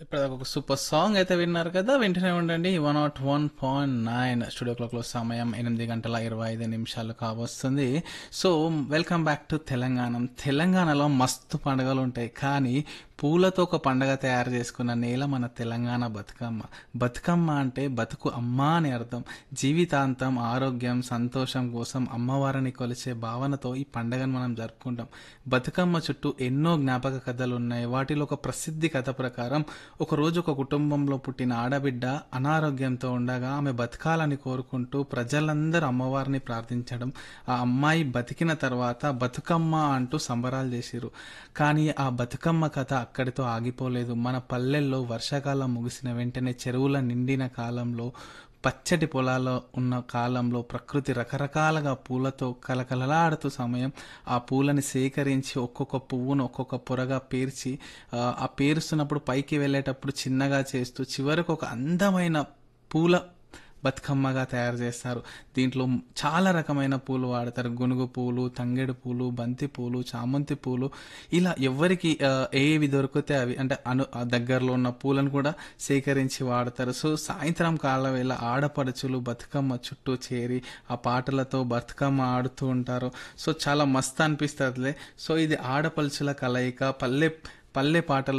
ఇప్పుడు ఒక super song అయితే విన్నారు కదా వెంటనే ఉండండి one nought one point nine studio క్లాక్లో సమయం ఎనిమిది గంటల ఇరవై ఐదు నిమిషాలు కావస్తుంది so welcome back to Telangana తెలంగాణలో మస్తు పండుగలు ఉంటాయి కానీ పూలతో ఒక పండగ తయారు చేసుకున్న నేల మన తెలంగాణ బతుకమ్మ బతుకమ్మ అంటే బతుకు అమ్మ అని అర్థం జీవితాంతం ఆరోగ్యం సంతోషం కోసం అమ్మవారిని కొలిచే భావనతో ఈ పండగను మనం జరుపుకుంటాం బతుకమ్మ చుట్టూ ఎన్నో జ్ఞాపక కథలు ఉన్నాయి వాటిలో ఒక ప్రసిద్ధి కథ ప్రకారం ఒక రోజు ఒక కుటుంబంలో పుట్టిన ఆడబిడ్డ అనారోగ్యంతో ఉండగా ఆమె బతకాలని కోరుకుంటూ ప్రజలందరూ అమ్మవారిని ప్రార్థించడం ఆ అమ్మాయి బతికిన తర్వాత బతుకమ్మ అంటూ సంబరాలు చేసిరు కానీ ఆ బతుకమ్మ కథ అక్కడితో ఆగిపోలేదు మన పల్లెల్లో వర్షాకాలం ముగిసిన వెంటనే చెరువుల నిండిన కాలంలో పచ్చటి పొలాల్లో ఉన్న కాలంలో ప్రకృతి రకరకాలుగా పూలతో కలకలలాడుతూ సమయం ఆ పూలని సేకరించి ఒక్కొక్క పువ్వును ఒక్కొక్క పొరగా పేర్చి ఆ, ఆ పేరుస్తున్నప్పుడు పైకి వెళ్ళేటప్పుడు చిన్నగా చేస్తూ చివరకు ఒక అందమైన పూల బతుకమ్మగా తయారు చేస్తారు దీంట్లో చాలా రకమైన పూలు వాడతారు గునుగు పూలు తంగెడు పూలు బంతి పూలు చామంతి పూలు ఇలా ఎవరికి ఆ, ఏవి దొరికితే అవి అంటే అను ఆ దగ్గరలో ఉన్న పూలను కూడా సేకరించి వాడతారు సో సాయంత్రం కాల వేళ ఆడపడుచులు బతుకమ్మ చుట్టూ చేరి ఆ పాటలతో బతుకమ్మ ఆడుతూ ఉంటారు సో చాలా మస్తు అనిపిస్తుందిలే సో ఇది ఆడపడుచుల కలయిక పల్లె పల్లె పాటల